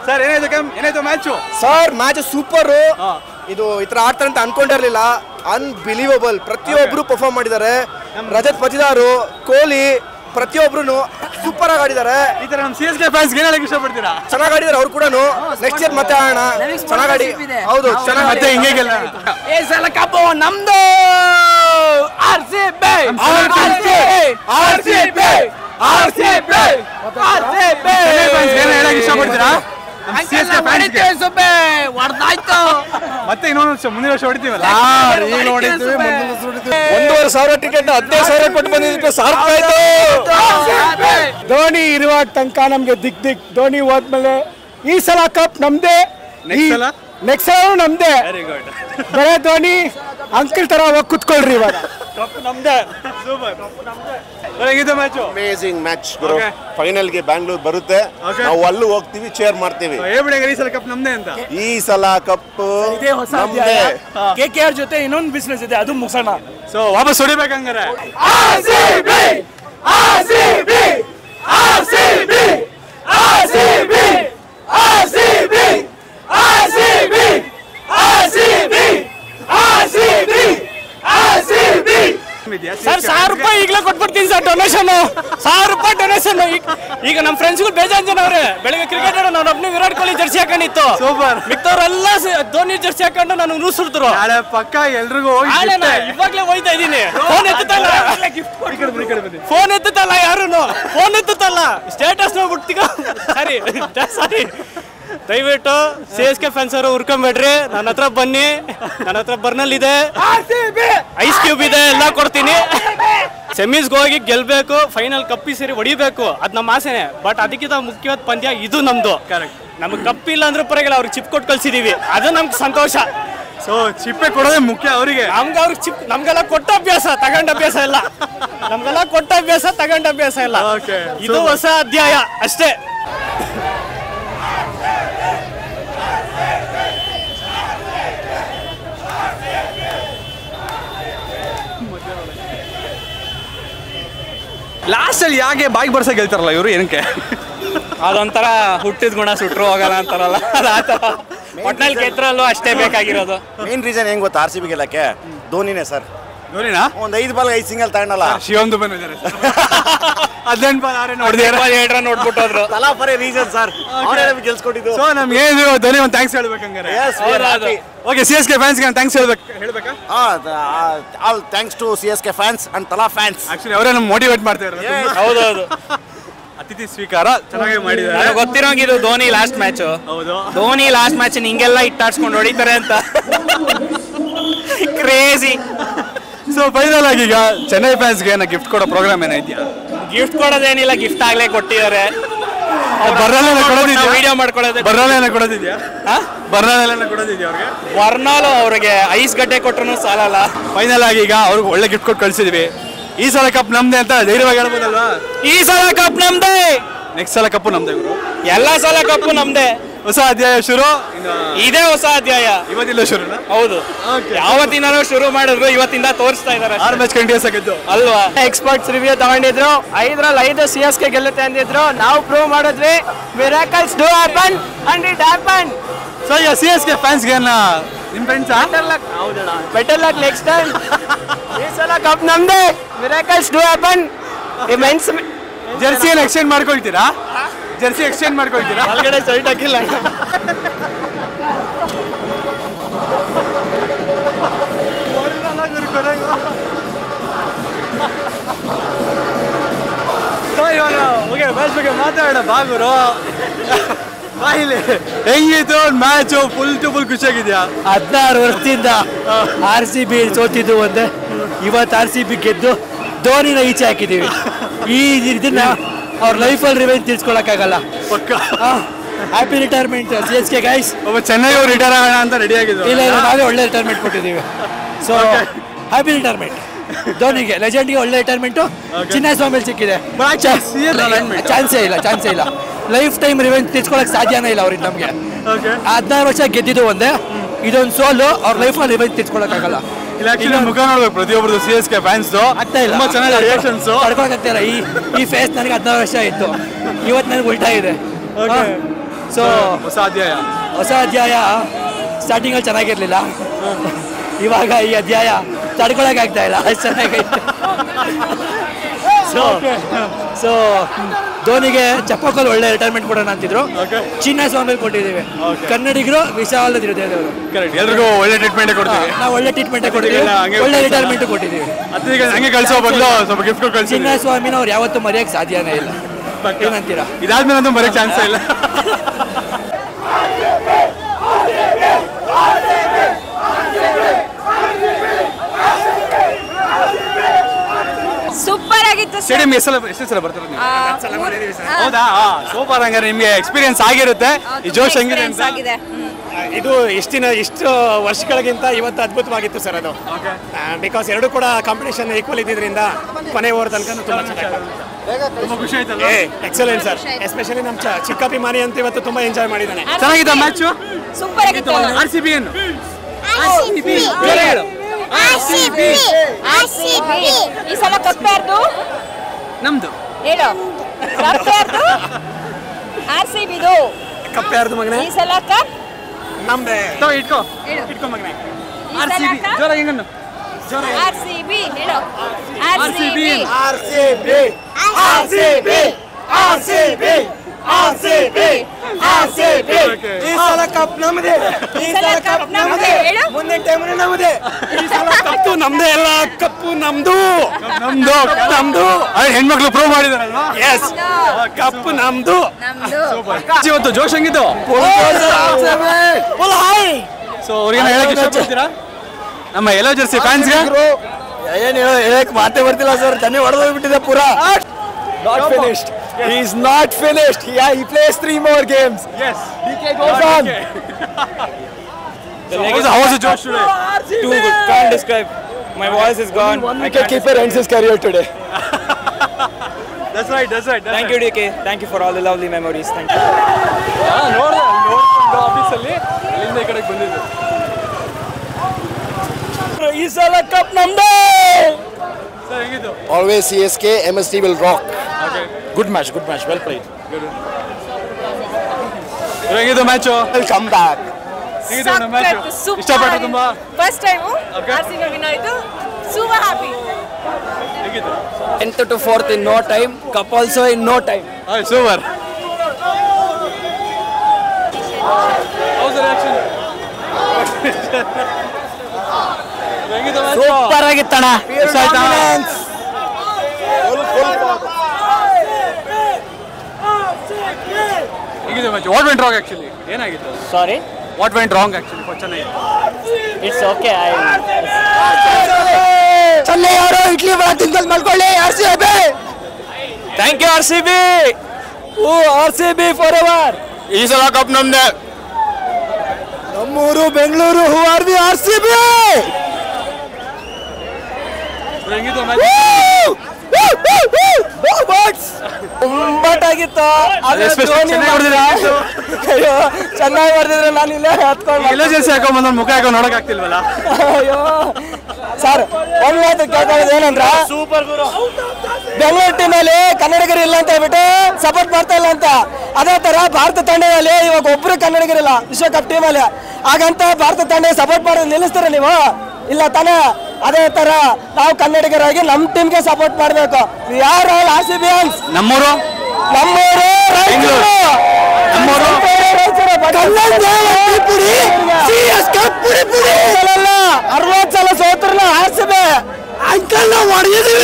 Sir ಏನಾಯ್ತು ಕೆಮ್ ಏನಾಯ್ತು match sir match super ಇದು ಈ ತರ ಆಡ್ತಾರೆ ಅಂತ ಅನ್ಕೊಂಡಿರ್ಲಿಲ್ಲ ಅನ್ಬಿಲೀವಬಲ್ ಪ್ರತಿಯೊಬ್ರು ಪರ್ಫಾರ್ಮ್ ಮಾಡಿದ್ದಾರೆ ರಜತ್ ಪತಿದಾರು ಕೊಹ್ಲಿ ಪ್ರತಿಯೊಬ್ರು ಸೂಪರ್ ಆಗಿ ಆಡಿದ್ದಾರೆ ಈ ತರ ನಮ್ಮ ಸಿ ಎಸ್ ಕೆ ಫ್ಯಾನ್ಸ್ ಏನ್ ಹೇಳಕ್ ಇಷ್ಟಪಡ್ತೀರಾ ಚೆನ್ನಾಗಿ ಆಡಿದ್ದಾರೆ ಅವ್ರು ಕೂಡ ನೆಕ್ಸ್ಟ್ ಇಯರ್ ಮತ್ತೆ ಆಡೋಣ ಚೆನ್ನಾಗಿ ಆಡಿ ಹೌದು ಚೆನ್ನಾಗಿ ಮತ್ತೆ ಹಿಂಗೆ ಗೆಲ್ಲ ಈ ಸಲ ಕಪ್ಪು ನಮ್ದು R C B R C B R C B R C B fans ಏನ್ ಹೇಳಕ್ ಇಷ್ಟಪಡ್ತೀರಾ ನಮ್ಮ ಸಿ ಎಸ್ ಕೆ ಫ್ಯಾನ್ಸ್ಗೆ ಸುಬ್ಬೆ ಹೊಡೆದಾಯ್ತು ಮತ್ತೆ ಇನ್ನೊಂದು ವರ್ಷ ಮುಂದಿನ ವರ್ಷ ಹೊಡಿತೀವಲ್ಲ ಒಂದೂವರೆ ಸಾವಿರ ಟಿಕೆಟ್ ಹದಿನೈದು ಸಾವಿರ ಕೊಟ್ಟು ಬಂದಿದ್ದಕ್ಕೆ ಸಾರ್ಥಕ ಆಯ್ತು ಧೋನಿ ಇರುವಾಗ ತನಕ ನಮ್ಗೆ ದಿಕ್ ದಿಕ್ ಧೋನಿ ಹೋದ್ಮೇಲೆ ಈ ಸಲ ಕಪ್ ನಮ್ದೇ Next ಸಲ? ನೆಕ್ಸ್ಟ್ ಸಲ ನಮ್ದೇ ವೆರಿ ಗುಡ್ ಬರೇ ಧೋನಿ ಅಂಕಲ್ ತರ ಹೋಗಿ ಕುತ್ಕೊಳ್ರಿ ಇವಾಗ ಸೂಪರ್ ಹೇಗಿತ್ತು ಮ್ಯಾಚು ಅಮೇಸಿಂಗ್ ಮ್ಯಾಚ್ ಗುರು Okay. ಫೈನಲ್ಗೆ ಬ್ಯಾಂಗ್ಳೂರ್ ಬರುತ್ತೆ Okay. ನಾವು ಅಲ್ಲೂ ಹೋಗ್ತೀವಿ ಚೇರ್ ಮಾಡ್ತೀವಿ ಹೇಳ್ಬಿಡಿ ಈ ಸಲ ಕಪ್ ನಮ್ದೇ ಅಂತ ಈ ಸಲ ಕಪ್ ಇದೇ ಹೊಸ ನಮ್ದೇ ಕೆ ಕೆ ಆರ್ ಜೊತೆ ಇನ್ನೊಂದು ಬಿಸ್ನೆಸ್ ಇದೆ ಅದು ಮುಗಿಸೋಣ ಸೊ ವಾಪಸ್ ಹೊಡಿಬೇಕಂಗಾರೆ ಸರ್ ಸಾವಿರ ರೂಪಾಯಿ ಈಗಲೇ ಕೊಟ್ಬಿಡ್ತೀನಿ ಸರ್ ಡೊನೇಷನ್ ಸಾವಿರ ರೂಪಾಯಿ ಡೊನೇಷನ್ ಈಗ ನಮ್ಮ ಫ್ರೆಂಡ್ಸ್ಗಳು ಬೇಜಾನ್ ಜನ ಅವ್ರೆ ಬೆಳಿಗ್ಗೆ ಕ್ರಿಕೆಟ್ ಆಡೋ ನಾನು ಒಬ್ಬನೇ ವಿರಾಟ್ ಕೊಹ್ಲಿ ಜರ್ಸಿ ಹಾಕೊಂಡಿತ್ತು ಸೂಪರ್ ಮಿಕ್ಕವ್ರೆಲ್ಲ ಸ- ಧೋನಿ ಜರ್ಸಿ ಹಾಕೊಂಡು ನಾನು ನೂಸುಡ್ತರು ನಾಳೆ ಪಕ್ಕ ಎಲ್ರಿಗೂ ಹೋಗಿ ಆಡೋಣ ಇವಾಗ್ಲೇ ಹೋಯ್ತಾ ಇದೀನಿ ಫೋನ್ ಎತ್ತುತ್ತಲ್ಲ ಫೋನ್ ಎತ್ತುತ್ತಲ್ಲ ಯಾರು ಫೋನ್ ಎತ್ತುತ್ತಲ್ಲ ಸ್ಟೇಟಸ್ ನೋಡ್ಬಿಡ್ತೀಗ ಸರಿ ಸಾರಿ ದಯವಿಟ್ಟು ಸಿ ಎಸ್ ಕೆ ಫ್ಯಾನ್ಸ್ ಅವರು ಹುರ್ಕೊಂಬೇಡ್ರಿ ನನ್ನ ಹತ್ರ ಬನ್ನಿ ನನ್ನ ಹತ್ರ ಬರ್ನಲ್ ಇದೆ ಐಸ್ ಕ್ಯೂಬ್ ಇದೆ ಎಲ್ಲ ಕೊಡ್ತೀನಿ ಸೆಮೀಸ್ಗೆ ಹೋಗಿ ಗೆಲ್ಬೇಕು ಫೈನಲ್ ಕಪ್ಪಿ ಸೇರಿ ಹೊಡಿಬೇಕು ಅದ್ ನಮ್ಮ ಆಸೆನೆ ಬಟ್ ಅದಕ್ಕಿಂತ ಮುಖ್ಯವಾದ ಪಂದ್ಯ ಇದು ನಮ್ದು Correct. ನಮ್ಗೆ ಕಪ್ಪಿಲ್ಲ ಅಂದ್ರೆ ಪರವಾಗಿಲ್ಲ ಅವ್ರಿಗೆ ಚಿಪ್ ಕೊಟ್ಟು ಕಳ್ಸಿದೀವಿ ಅದು ನಮ್ಗೆ ಸಂತೋಷ ಸೊ ಚಿಪ್ಪೆ ಕೊಡೋದೇ ಮುಖ್ಯ ಅವರಿಗೆ ನಮ್ಗೆ ಅವ್ರಿಗೆ ಚಿಪ್ ನಮ್ಗೆಲ್ಲ ಕೊಟ್ಟ ಅಭ್ಯಾಸ ತಗೊಂಡ ಅಭ್ಯಾಸ ಇಲ್ಲ ನಮ್ಗೆಲ್ಲ ಕೊಟ್ಟ ಅಭ್ಯಾಸ ತಗೊಂಡ ಅಭ್ಯಾಸ ಇಲ್ಲ Okay, ಇದು super. ಹೊಸ ಅಧ್ಯಾಯ ಅಷ್ಟೇ ಲಾಸ್ಟ್ ಅಲ್ಲಿ ಯಾಕೆ ಬಾಯಿಗೆ ಬರ್ಸ ಗೆಲ್ತಾರಲ್ಲ ಇವರು ಏನಕ್ಕೆ ಅದೊಂಥರ ಹುಟ್ಟಿದ ಗುಣ ಸುಟ್ರು ಹೋಗಲ್ಲ ಅಂತಾರಲ್ಲ ಅದು ಆ ಥರ ಒಟ್ನಲ್ಲಿ ಗೆದ್ರಲ್ಲೂ ಅಷ್ಟೇ ಬೇಕಾಗಿರೋದು ಮೇನ್ ರೀಸನ್ ಹೆಂಗ್ ಗೊತ್ತಾ ಆರ್ ಸಿ ಬಿ ಗೆಲ್ಲಕ್ಕೆ ಧೋನಿನೇ ಸರ್ ನೋಡಿನಾ ಒಂದ್ ಐದು ಬಾಲ್ ಐದು ಸಿಂಗಲ್ ತಗೊಂಡಲ್ಲ ಶಿವಂದು ಬಂದಿದ್ದಾರೆ ಹದಿನೆಂಟು ಬಾಲ್ ಆರೆ ನೋಡಿದಾರೆ ಏಳ್ರ ನೋಡ್ಬಿಟ್ಟು ಹೋದ್ರು ತಲಾ ಪರೇ ರೀಸನ್ ಸರ್ ಅವರೇ ಗೆಲ್ಸ್ಕೊಟ್ಟಿದ್ದು ಸೊ ನಮ್ಗೆ ಏನು ಧೋನಿ ಒಂದು ಥ್ಯಾಂಕ್ಸ್ ಹೇಳ್ಬೇಕಂಗಾರೆ Yes, we are ಹೌದು. happy. Okay C S K ಫ್ಯಾನ್ಸ್ಗೆ ಥ್ಯಾಂಕ್ಸ್ ಹೇಳ್ಬೇಕು ಹೇಳ್ಬೇಕಾ all thanks to C S K fans and Thala fans actually ಅವರೇ ನಮ್ಗೆ ಮೋಟಿವೇಟ್ ಮಾಡ್ತಾರೆ ಹೌದೌದು ಅತಿಥಿ ಸ್ವೀಕಾರ ಚೆನ್ನಾಗಿ ಮಾಡಿದ್ದಾರೆ ನನಗೆ ಗೊತ್ತಿರೋಂಗಿದು ಧೋನಿ ಲಾಸ್ಟ್ ಮ್ಯಾಚ್ ಹೌದು ಧೋನಿ ಲಾಸ್ಟ್ ಮ್ಯಾಚ್ ಹಿಂಗೆಲ್ಲ ಇಟ್ಟಾಡ್ಸ್ಕೊಂಡು ಹೊಡಿತಾರೆ ಅಂತ ಕ್ರೇಜಿ ಸೊ ಫೈನಲ್ ಆಗಿ ಈಗ ಚೆನ್ನೈ ಫ್ಯಾನ್ಸ್ಗೆ ಏನೋ ಗಿಫ್ಟ್ ಕೊಡೋ ಪ್ರೋಗ್ರಾಮ್ ಏನೈದ್ಯಾ ಗಿಫ್ಟ್ ಕೊಡೋದೇನಿಲ್ಲ ಗಿಫ್ಟ್ ಆಗ್ಲೇ ಕೊಟ್ಟಿದ್ದಾರೆ ಬರ್ರಲ್ಲೇನ ಕೊಡೋದಿದ್ಯಾ ವಿಡಿಯೋ ಮಾಡ್ಕೊಳ್ಳೋದು ಬರ್ರಲ್ಲೇನ ಕೊಡೋದಿದ್ಯಾ ಬರ್ರಲ್ಲೇನ ಕೊಡೋದಿದ್ಯಾ ಅವ್ರಿಗೆ ವರ್ನಾಲು ಅವ್ರಿಗೆ ಐಸ್ ಗಡ್ಡೆ ಕೊಟ್ರು ಸಾಲಲ್ಲ ಫೈನಲ್ ಆಗಿ ಈಗ ಅವ್ರಿಗೆ ಒಳ್ಳೆ ಗಿಫ್ಟ್ ಕೊಟ್ಟು ಕಳ್ಸಿದ್ವಿ ಈ ಸಲ ಕಪ್ ನಮ್ದೆ ಅಂತ ಧೈರ್ಯವಾಗಿ ಹೇಳ್ಬೋದಲ್ವಾ ಈ ಸಲ ಕಪ್ ನಮ್ದೇ ನೆಕ್ಸ್ಟ್ ಸಲ ಕಪ್ಪು ನಮ್ದೆ ಗುರು ಎಲ್ಲಾ ಸಲ ಕಪ್ಪು ನಮ್ದೇ ಹೊಸ ಅಧ್ಯಾಯ ಶುರು ಇನ್ನು ಇದೇ ಹೊಸ ಅಧ್ಯಾಯ ಇವತ್ತಿಲ್ಲ ಶುರುನಾ ಹೌದು Okay. ಯಾವತ್ತಿಂದನೂ ಶುರು ಮಾಡಿದ್ರು ಇವತ್ತಿಂದ ತೋರಿಸ್ತಾ ಇದಾರೆ ಆರು ಮ್ಯಾಚ್ ಕಂಟಿನ್ಯೂಸ್ ಆಗಿದ್ದು ಅಲ್ವಾ ಎಕ್ಸ್ಪರ್ಟ್ಸ್ ರಿವ್ಯೂ ತಗೊಂಡಿದ್ರು ಐದ್ರಲ್ಲಿ ಐದು ಸಿ ಎಸ್ ಕೆ ಗೆಲ್ಲುತ್ತೆ ಅಂದಿದ್ರು ನಾವು ಪ್ರೂವ್ ಮಾಡಿದ್ವಿ miracles do happen and it happen so ಈಗ ಸಿ ಎಸ್ ಕೆ ಫ್ಯಾನ್ಸ್ಗೆ ಏನ ನಿಮ್ಮ ಫ್ರೆಂಡ್ಸಾ better luck better luck next time ಈ ಸಲ ಕಪ್ ನಮ್ದೇ ಮಿರಾಕಲ್ಸ್ ಡೂ ಹ್ಯಾಪನ್ ಈ ಮೆನ್ಸ್ ಜರ್ಸಿ ಏನು ಎಕ್ಸ್ಚೇಂಜ್ ಮಾಡ್ಕೊಳ್ತೀರಾ ಜರ್ಸಿ ಎಕ್ಸ್ಚೇಂಜ್ ಮಾಡ್ಕೊಳ್ತೀರಾ ಒಳಗಡೆ ಸೈಟ್ ಹಾಕಿಲ್ಲ ಸೊ ಇವಾಗ ಓಕೆ ಮ್ಯಾಚ್ ಬಗ್ಗೆ ಮಾತಾಡೋಣ ಬಾ ಗುರು ಬಾ ಇಲ್ಲಿ ಹೆಂಗಿತ್ತು ಮ್ಯಾಚು ಫುಲ್ ಟು ಫುಲ್ ಖುಷಿಯಾಗಿದ್ಯಾ ಹದಿನಾರು ವರ್ಷದಿಂದ ಆರ್ ಸಿ ಬಿ ಸೋತಿದ್ದು ಒಂದೇ ಇವತ್ತು ಆರ್ ಸಿ ಬಿ ಗೆದ್ದು ಧೋನಿನ ಈಚೆ ಹಾಕಿದ್ದೀವಿ ಈ ಇದನ್ನ ಅವ್ರ ಲೈಫಲ್ಲಿ ರಿವೆಂಜ್ ತೀರ್ಸ್ಕೊಳಕ್ಕಾಗಲ್ಲ ಪಕ್ಕ happy retirement C S K guys ಒಬ್ಬ ಚೆನ್ನೈ ಅವ್ರು ರಿಟೈರ್ ಆಗೋಣ ಅಂತ ರೆಡಿ ಆಗಿದ್ರು ಇಲ್ಲ ಇಲ್ಲ ನಾವೇ ಒಳ್ಳೆ ರಿಟೈರ್ಮೆಂಟ್ ಕೊಟ್ಟಿದ್ದೀವಿ ಸೊ ಹ್ಯಾಪಿ ರಿಟೈರ್ಮೆಂಟ್ ಧೋನಿಗೆ ಲೆಜೆಂಡ್ಗೆ ಒಳ್ಳೆ ರಿಟೈರ್ಮೆಂಟು ಚಿನ್ನಸ್ವಾಮಿಲಿ ಸಿಕ್ಕಿದೆ ಚಾನ್ಸೇ ಇಲ್ಲ ಚಾನ್ಸೇ ಇಲ್ಲ ಲೈಫ್ ಟೈಮ್ ರಿವೆಂಜ್ ತೀರ್ಸ್ಕೊಳಕ್ ಸಾಧ್ಯನೇ ಇಲ್ಲ ಅವ್ರಿಗೆ ನಮಗೆ ಓಕೆ ಹದಿನಾರು ವರ್ಷ ಗೆದ್ದಿದ್ದು ಒಂದೇ ಇದೊಂದು ಸೋಲು ಅವ್ರ ಲೈಫಲ್ಲಿ ರಿವೆಂಜ್ ತೀರ್ಸ್ಕೊಳಕ್ಕಾಗಲ್ಲ ಇಲ್ಲ ಆಕ್ಚುಲಿ ಮುಖ ನೋಡ್ಬೇಕು ಪ್ರತಿಯೊಬ್ಬರದು ಸಿ ಎಸ್ ಕೆ ಫ್ಯಾನ್ಸ್ ಆಗ್ತಾ ಇಲ್ಲ ತುಂಬಾ ಚೆನ್ನಾಗಿ ರಿಯಾಕ್ಷನ್ಸ್ ತಡ್ಕೊಳಕ್ಕಾಗ್ತಾ ಇಲ್ಲ ಈ ಈ ಫೇಸ್ ನನಗೆ ಹದಿನಾರು ವರ್ಷ ಆಯಿತು ಇವತ್ತು ನನಗೆ ಉಲ್ಟಾ ಇದೆ ಓಕೆ ಸೊ ಹೊಸ ಅಧ್ಯಾಯ ಹೊಸ ಅಧ್ಯಾಯ ಸ್ಟಾರ್ಟಿಂಗಲ್ಲಿ ಚೆನ್ನಾಗಿರ್ಲಿಲ್ಲ ಇವಾಗ ಈ ಅಧ್ಯಾಯ ತಡ್ಕೊಳಕ್ಕಾಗ್ತಾ ಇಲ್ಲ ಅಷ್ಟು ಚೆನ್ನಾಗೈತೆ ಸೊ ಸೊ ಧೋನಿಗೆ ಚಪ್ಪಕಲ್ ಒಳ್ಳೆ ರಿಟೈರ್ಮೆಂಟ್ ಕೊಡೋಣ ಅಂತಿದ್ರು Okay. ಚಿನ್ನ ಸ್ವಾಮಿ ಕೊಟ್ಟಿದ್ದೀವಿ Okay. ಕನ್ನಡಿಗರು ವಿಶಾಲ ಅವರು ಕರೆಕ್ಟ್ ಎಲ್ರಿಗೂ ಒಳ್ಳೆ ಟ್ರೀಟ್ಮೆಂಟ್ ಕೊಡ್ತೀವಿ ನಾವು ಒಳ್ಳೆ ಟ್ರೀಟ್ಮೆಂಟ್ ಕೊಟ್ಟಿದ್ದೀವಿ ಇಲ್ಲ, ಹಂಗೆ ಒಳ್ಳೆ ಕಳ್ಸಲ್ಲ. ರಿಟೈರ್ಮೆಂಟ್ ಕೊಟ್ಟಿದ್ದೀವಿ ಅದೀಗ ಹಂಗೆ ಕಳ್ಸೋ ಬದಲು ಸ್ವಲ್ಪ ಗಿಫ್ಟ್ ಕಳ್ಸಿ ಚಿನ್ನ ಸ್ವಾಮಿನ ಅವ್ರು ಯಾವತ್ತೂ ಮರೆಯಕ್ಕೆ ಸಾಧ್ಯನೇ ಇಲ್ಲ ಏನಂತೀರಾ ಇದಾದ್ಮೇಲೆ ಅಂತೂ ಬರೋಕ್ಕೆ ಚಾನ್ಸ್ ಇಲ್ಲ ಸೂಪರ್ ಆಗಿತ್ತು ಸರ್ ಸ್ಟೇಡಿಯಂ ಎಷ್ಟು ಸಲ ಎಷ್ಟು ಸಲ ಬರ್ತಾರೆ ನೀವು ಆ, ಆ, ಹೌದಾ ಸೂಪರ್ ಹಂಗಾರೆ ನಿಮಗೆ ಎಕ್ಸ್ಪೀರಿಯನ್ಸ್ ಆಗಿರುತ್ತೆ ಈ ತುಂಬಾ ಜೋಶ್ ಹೆಂಗಿದೆ ಅಂತ experience ಆಗಿದೆ ಹ್ಮ್. ಇದು ಇಷ್ಟಿನ ಇಷ್ಟು ವರ್ಷಗಳಿಗಿಂತ ಇವತ್ತು ಅದ್ಭುತವಾಗಿತ್ತು ಸರ್ ಅದು ಬಿಕಾಸ್ ಎರಡು ಕೂಡ ಕಾಂಪಿಟೇಷನ್ ಈಕ್ವಲ್ ಇದ್ದಿದ್ರಿಂದ ಕೊನೆ ಓವರ್ ತನಕ ತುಂಬ ಚೆನ್ನಾಗಿ ತುಂಬಾ ಖುಷಿ ಆಯ್ತಲ್ಲ ಎಕ್ಸಲೆಂಟ್ ಸರ್ ಎಸ್ಪೆಷಲಿ ನಮ್ಮ ಚ- ಚಿಕ್ಕಭಿಮಾನಿ ಅಂತ ಇವತ್ತು ತುಂಬ ಎಂಜಾಯ್ ಮಾಡಿದ್ದಾನೆ ಚೆನ್ನಾಗಿತ್ತ ಮ್ಯಾಚ್ ಸೂಪರ್ ಆಗಿತ್ತು ಆರ್ ಸಿ ಬಿ ಏನು ಈ ಸಲ ಕಪ್ ಯಾರ್ದು ನಮ್ದು ಹೇಳು ಕಪ್ ಯಾರ್ದು ಆರ್ ಸಿ ಬಿದು ಕಪ್ ಯಾರ್ದು ಮಗನೇ ಈ ಸಲ ಕಪ್ ನಮ್ದೇ ತಗೋ ಇಟ್ಕೋ ಹೇಳು ಇಟ್ಕೊ ಮಗನೇ ಈ ಆರ್ ಸಿ ಸಲ ಬಿ ಕಪ್ ಜೋರಾಗಿ ಹೆಂಗನ್ನು ಆರ್ ಸಿ ಬಿ ಹೇಳು R C B R C B R C B R C B R C B R C B ಈ ಸಲ ಕಪ್ ನಮ್ಮದೇ ಈ ಸಲ ಕಪ್ ನಮ್ಮದೇ. ಹೇಳು. ಮುಂದಿನ ಟೈಮ್ ನಮ್ಮದೇ ಈ ಸಲ ಕಪ್ಪು ನಮ್ದೇ ಅಲ್ಲ ಕಪ್ಪು ನಮ್ದು ನಮ್ದು ನಮ್ದು ಅದೇ ಹೆಣ್ಮಕ್ಳು ಪ್ರೂವ್ ಮಾಡಿದಾರಲ್ವಾ ಎಸ್ ಕಪ್ಪು ನಮ್ದು ನಮ್ದು ಇವತ್ತು ಜೋಶ್ ಹೆಂಗಿತ್ತು ಸೊ ಅವ್ರಿಗೆ ಹೇಳಕ್ ಇಷ್ಟಪಡ್ತೀರಾ ನಮ್ಮ ಎಲ್ಲೋ ಜರ್ಸಿ ಫ್ಯಾನ್ಸ್ಗೆ ಏನ್ ಹೇಳಕ್ ಮಾತೇ ಬರ್ತಿಲ್ಲ ಸರ್ ತನ್ನಿ ಹೊಡೆದೋಗ್ಬಿಟ್ಟಿದೆ ಪೂರಾ not finished he is not finished he, he plays three more games yes DK goes on How was the Josh today? Too good. Can't describe. My voice is gone. one I wicket can't. keeper ends his career today That's right, that's right. That's Thank you, DK. Thank you for all the lovely memories. Thank you. ನೋಡಿದೆ ನೋಡ್ಕೊಂಡು ಆಫೀಸಲ್ಲಿ ಅಲ್ಲಿಂದ ಈ ಕಡೆಗೆ ಬಂದಿದ್ದು ಈ ಸಲ cup ನಮ್ದೇ ಸರ್ ಹೆಂಗಿತ್ತು Always CSK, MSD will rock. Okay Good match, good match, well played. ಹೆಂಗಿತ್ತು ಮ್ಯಾಚು Will come back. ಹೆಂಗಿತ್ತು ಮ್ಯಾಚು ಇಷ್ಟಪಟ್ಟು ತುಂಬಾ first time Okay. R C B win ಆಯ್ತು ಸೂಪರ್ ಹ್ಯಾಪಿ ಹೆಂಗಿತ್ತು 10th to 4th in no time, cup also in no time. Hi super how's reaction ಹೆಂಗಿತ್ತು match super ಆಗಿತ್ತಣ್ಣ ಇಷ್ಟ ಆಯ್ತಾ ಹೆಂಗಿದೆ match what went wrong actually ಏನಾಗಿತ್ತು Sorry. What went wrong actually for Chennai It's okay. I. Chennai ಅವರು ಇಡ್ಲಿ ಬಡ ತಿಂದಲ್ಲಿ ಮಲ್ಕೊಳ್ಳಿ R C B Thank you, RCB. Oh R C B forever ಈ ಸಲ ಕಪ್ ನಮ್ದೆ ನಮ್ಮೂರು Bengaluru who are the R C B ಹೆಂಗಿತ್ತು ಮ್ಯಾಚ್ ಬಟ್ಟಾಗಿತ್ತು ಆದ್ರೆ Especially ಧೋನಿ ಚೆನ್ನೈ ಮಾತ್ರ- ಹೊಡ್ದಿದ್ರೆ ಅಯ್ಯೋ ಚೆನ್ನಾಗಿ ಹೊಡೆದಿದ್ರೆ ನಾನು ಇಲ್ಲೇ ಹತ್ಕೊಂಡು ಎಲ್ಲ ಜರ್ಸಿ ಹಾಕೊಂಡ್ ಬಂದ್ರೆ ಮುಖ ಹಾಕೊಂಡು ನೋಡಕ್ ಆಗ್ತಿಲ್ವಲ್ಲ ಅಯ್ಯೋ ಸರ್ ಒಂದ್ ಮಾತು ಕೇಳ್ಕೊಳ್ಳೋದು ಏನಂದ್ರ Super Guru. ಬೆಂಗಳೂರು ಟೀಮಲ್ಲಿ ಕನ್ನಡಿಗರು ಇಲ್ಲ ಅಂತ ಹೇಳ್ಬಿಟ್ಟು ಸಪೋರ್ಟ್ ಮಾಡ್ತಾ ಇಲ್ಲ ಅಂತ ಅದೇ ತರ ಭಾರತ ತಂಡದಲ್ಲಿ ಇವಾಗ ಒಬ್ರು ಕನ್ನಡಿಗರಿಲ್ಲ ವಿಶ್ವಕಪ್ ಟೀಮಲ್ಲಿ ಹಾಗಂತ ಭಾರತ ತಂಡ ಸಪೋರ್ಟ್ ಮಾಡೋದು ನಿಲ್ಲಿಸ್ತೀರ ನೀವು ಇಲ್ಲ ತಾನೇ ಅದೇ ತರ ನಾವು ಕನ್ನಡಿಗರಾಗಿ ನಮ್ಮ ಟೀಮ್ಗೆ ಸಪೋರ್ಟ್ ಮಾಡಬೇಕು ಯಾರು ಆರ್ ಸಿ ಬಿ ಅನ್ಸ್ ನಮ್ಮೂರು ನಮ್ಮೂರು ರಾಯಚೂರು ನಮ್ಮೂರು ಅರವತ್ತು ಸಲ ಸೋತ್ರಲ್ಲ ಆರ್ ಸಿ ಬಿ ಅಂಕಲ್ ಹೊಡೆದಿದ್ದೀವಿ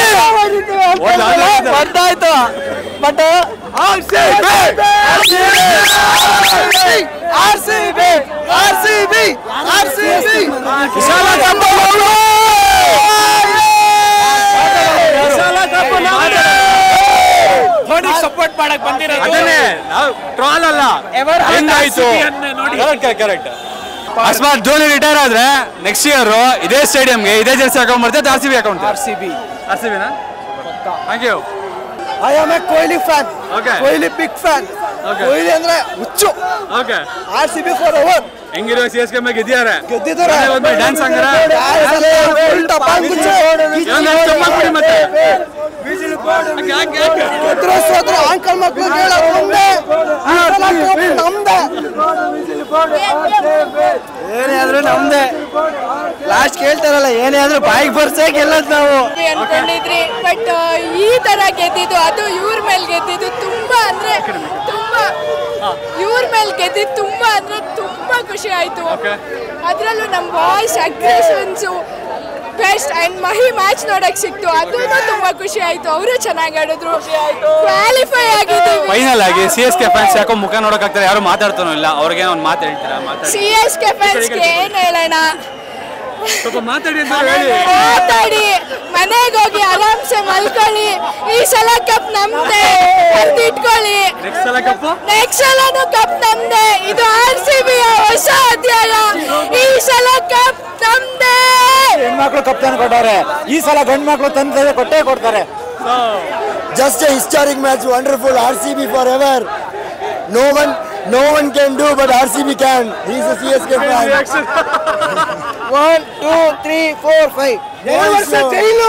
ಬರ್ತಾಯ್ತು but R C B R C B R C B R C B ವಿಶಾಲ ಕಪ್ಪ ವಿಶಾಲ ಕಪ್ಪ ಧೋನಿಗೆ ಸಪೋರ್ಟ್ ಮಾಡಕ್ ಬಂದಿರೋದು ಅದನ್ನೇ ನಾವು ಟ್ರಾಲ್ ಅಲ್ಲ ಹೆಂಗಾಯ್ತು ಕರೆಕ್ಟ್ ಕರೆಕ್ಟ್ ಅಕಸ್ಮಾತ್ ಧೋನಿ ರಿಟೈರ್ ಆದ್ರೆ ನೆಕ್ಸ್ಟ್ ಇಯರ್ ಇದೇ ಸ್ಟೇಡಿಯಂಗೆ ಇದೇ ಜರ್ಸಿ ಹಾಕೊಂಡ್ ಬರ್ತದೆ R C B account R C B R C ಬಿನಾ thank you I am a Kohli fan okay Kohli big fan Okay. Kohli ಅಂದ್ರೆ ಹುಚ್ಚು okay R C B forever ಹೆಂಗಿರೋ ಸಿ ಎಸ್ ಕೆ ಮೇಲೆ ಗೆದ್ದಿದ್ದಾರೆ ಗೆದ್ದಿದ್ದಾರೆ ಡ್ಯಾನ್ಸ್ ಹಂಗಾರ ಫುಲ್ ಟಪಾಂಗ್ ಗುಚ್ಚು. ಇನ್ನೊಂದ್ ಎರಡು ಚಪ್ಪಾಳೆ ಕೊಡಿ ಮತ್ತೆ. ಗೆದ್ರು ಸೋದ್ರು ಅಂಕಲ್ ಮಕ್ಳು ಹೇಳೋದು ಒಂದೇ ಈ ಸಲ cup ನಮ್ದೇ ಏನೇ ಆದ್ರೂ ನಮ್ದೇ ಲಾಸ್ಟ್ ಕೇಳ್ತಾರಲ್ಲ ಏನೇ ಆದ್ರೂ ಬಾಯಿಗೆ ಬರ್ಸೇ ಗೆಲ್ಲದ್ ನಾವು ಅನ್ಕೊಂಡಿದ್ರಿ ಬಟ್ ಈ ತರ ಗೆದ್ದಿದ್ದು ಅದು ಇವ್ರ ಮೇಲೆ ಗೆದ್ದಿದ್ದು ತುಂಬಾ ಅಂದ್ರೆ ತುಂಬಾ ಇವ್ರ ಮೇಲೆ ಗೆದ್ದಿದ್ದು ತುಂಬಾ ಅಂದ್ರೆ ತುಂಬಾ ಖುಷಿ ಆಯ್ತು ಅದ್ರಲ್ಲೂ ನಮ್ಮ voice aggressions best and Mahi match ನೋಡಕ್ ಸಿಕ್ತು ಅದೂ ತುಂಬಾ ಖುಷಿ ಆಯ್ತು ಅವರು ಚೆನ್ನಾಗಿ ಆಡಿದ್ರು ಕ್ವಾಲಿಫೈ ಆಗಿದ್ದೀವಿ ಫೈನಲ್ ಆಗಿ ಸಿ ಎಸ್ ಕೆ ಫ್ಯಾನ್ಸ್ ಯಾಕೋ ಮುಖ ನೋಡಕ್ಕಾಗ್ತಾರೆ ಯಾರು ಮಾತಾಡ್ತಾನೋ ಇಲ್ಲ ಅವ್ರಿಗೆ ಒಂದು ಮಾತು ಹೇಳ್ತೀರಾ ಮಾತಾಡಿ ಸಿ ಎಸ್ ಕೆ ಫ್ಯಾನ್ಸ್ಗೆ ಏನ್ ಹೇಳೋಣ ಸ್ವಲ್ಪ ಮಾತಾಡಿ ಅಂತ ಹೇಳಿ ಮಾತಾಡಿ ಮನೆಗೆ ಹೋಗಿ ಆರಾಮ್ಸೆ ಮಲ್ಕೊಳ್ಳಿ ಈ ಸಲ ಕಪ್ ನಮ್ದೆ ಇಟ್ಕೊಳ್ಳಿ ನೆಕ್ಸ್ಟ್ ಸಲ ಕಪ್ಪು ನೆಕ್ಸ್ಟ್ ಸಲನು ಕಪ್ ನಮ್ದೆ ಇದು ಆರ್ ಸಿ ಬಿ ಹೊಸ ಅಧ್ಯಾಯ ಈ ಸಲ ಕಪ್ ನಮ್ದೆ ಹೆಣ್ಮಕ್ಳು ಕಪ್ ತಂದು ಕೊಟ್ಟವ್ರೆ ಈ ಸಲ ಗಂಡು ಮಕ್ಳು ತಂದ್ರೆ ಕೊಟ್ಟೇ ಕೊಡ್ತಾರೆ just a historic match wonderful R C B forever no one no one can do but R C B can is C S K one two three four five ಎರಡು ವರ್ಷ jail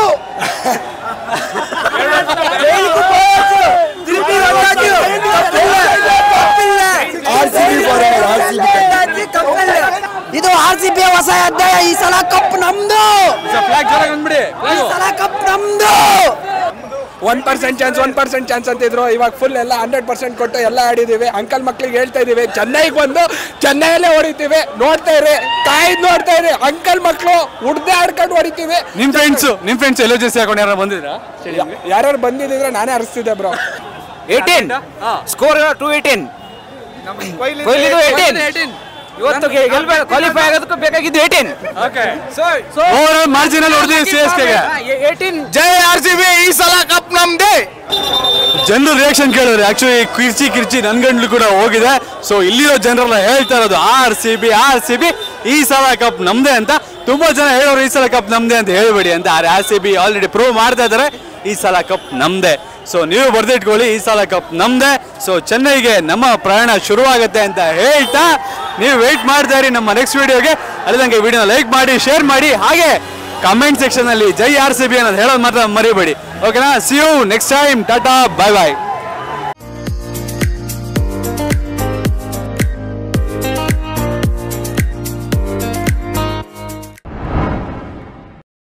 R C B forever R C B ಇದು R C B ಹೊಸ ಅಧ್ಯಾಯ ಈ ಸಲ cup ನಮ್ದು flag ಜೋರಾಗಿ ಬಂದ್ಬಿಡಿ ಈ ಸಲ ಕಪ್ ನಮ್ದು one percent chance one percent chance ಅಂತಿದ್ರು ಇವಾಗ ಫುಲ್ ಎಲ್ಲ ಹಂಡ್ರೆಡ್ ಪರ್ಸೆಂಟ್ ಕೊಟ್ಟು ಎಲ್ಲ ಆಡಿದೀವಿ ಅಂಕಲ್ ಮಕ್ಳಿಗೆ ಹೇಳ್ತಾ ಇದೀವಿ ಚೆನ್ನೈಗೆ ಬಂದು ಚೆನ್ನೈಯಲ್ಲೇ ಹೊಡಿತೀವಿ ನೋಡ್ತಾ ಇರಿ ಕಾಯ್ದು ನೋಡ್ತಾ ಇರಿ ಅಂಕಲ್ ಮಕ್ಳು ಉಡ್ದೆ ಆಡ್ಕೊಂಡು ಹೊಡಿತೀವಿ ನಿಮ್ ಫ್ರೆಂಡ್ಸ್ ನಿಮ್ ಫ್ರೆಂಡ್ಸ್ ಎಲ್ಲೋ ಜರ್ಸಿ ಹಾಕೊಂಡು ಯಾರು ಬಂದಿದ್ರಾ ಯಾರ್ಯಾರು ಬಂದಿದ್ರೆ ನಾನೇ ಅರಿಸ್ತಿದ್ದೆ bro eighteen score to eighteen ಕೊಹ್ಲಿದು ಏಯ್ಟೀನ್ ಇವತ್ತು ಗೆಲ್ಬೇಕು ಕ್ವಾಲಿಫೈ ಆಗೋದಕ್ಕೂ ಬೇಕಾಗಿದ್ದು ಏಯ್ಟೀನ್ ಓವರ್ ಮಾರ್ಜಿನಲ್ ಹೊಡೆದಿವಿ ಸಿ ಎಸ್ ಕೆಗೆ ಏಯ್ಟೀನ್ ಜೈ ಆರ್ ಸಿ ಬಿ ಈ ಸಲ ಕಪ್ ನಮ್ದೇ ಜನರು ರಿಯಾಕ್ಷನ್ ಕೇಳಿದ್ರೆ ಆಕ್ಚುಲಿ ಕಿರ್ಚಿ ಕಿರ್ಚಿ ನನ್ ಗಂಡ್ಲು ಕೂಡ ಹೋಗಿದೆ ಸೊ ಇಲ್ಲಿರೋ ಜನರೆಲ್ಲ ಹೇಳ್ತಾ ಇರೋದು R C B R C B ಈ ಸಲ ಕಪ್ ನಮ್ದೇ ಅಂತ ತುಂಬಾ ಜನ ಹೇಳೋರು ಈ ಸಲ ಕಪ್ ನಮ್ದೇ ಅಂತ ಹೇಳ್ಬೇಡಿ ಅಂತ R C B already prove ಮಾಡ್ತಾ ಇದಾರೆ ಈ ಸಲ ಕಪ್ ನಮ್ದೇ ಸೊ ನೀವು ಬರ್ದಿಟ್ಕೊಳ್ಳಿ ಈ ಸಲ ಕಪ್ ನಮ್ದೇ ಸೊ ಚೆನ್ನೈಗೆ ನಮ್ಮ ಪ್ರಯಾಣ ಶುರುವಾಗುತ್ತೆ ಅಂತ ಹೇಳ್ತಾ ನೀವು ವೆಯ್ಟ್ ಮಾಡ್ತಾ ಇರಿ ನಮ್ಮ ನೆಕ್ಸ್ಟ್ ವಿಡಿಯೋಗೆ ಅಲ್ಲಿದಂಗೆ ವಿಡಿಯೋನ ಲೈಕ್ ಮಾಡಿ ಶೇರ್ ಮಾಡಿ ಹಾಗೆ ಕಮೆಂಟ್ ಸೆಕ್ಷನ್ ಅಲ್ಲಿ ಜೈ ಆರ್ ಸಿ ಬಿ ಅನ್ನೋದು ಹೇಳೋದು ಮಾತ್ರ ಮರಿಬೇಡಿ ಓಕೆನಾ ಸಿ ಯು ನೆಕ್ಸ್ಟ್ ಟೈಮ್ ಟಾಟಾ ಬಾಯ್ ಬಾಯ್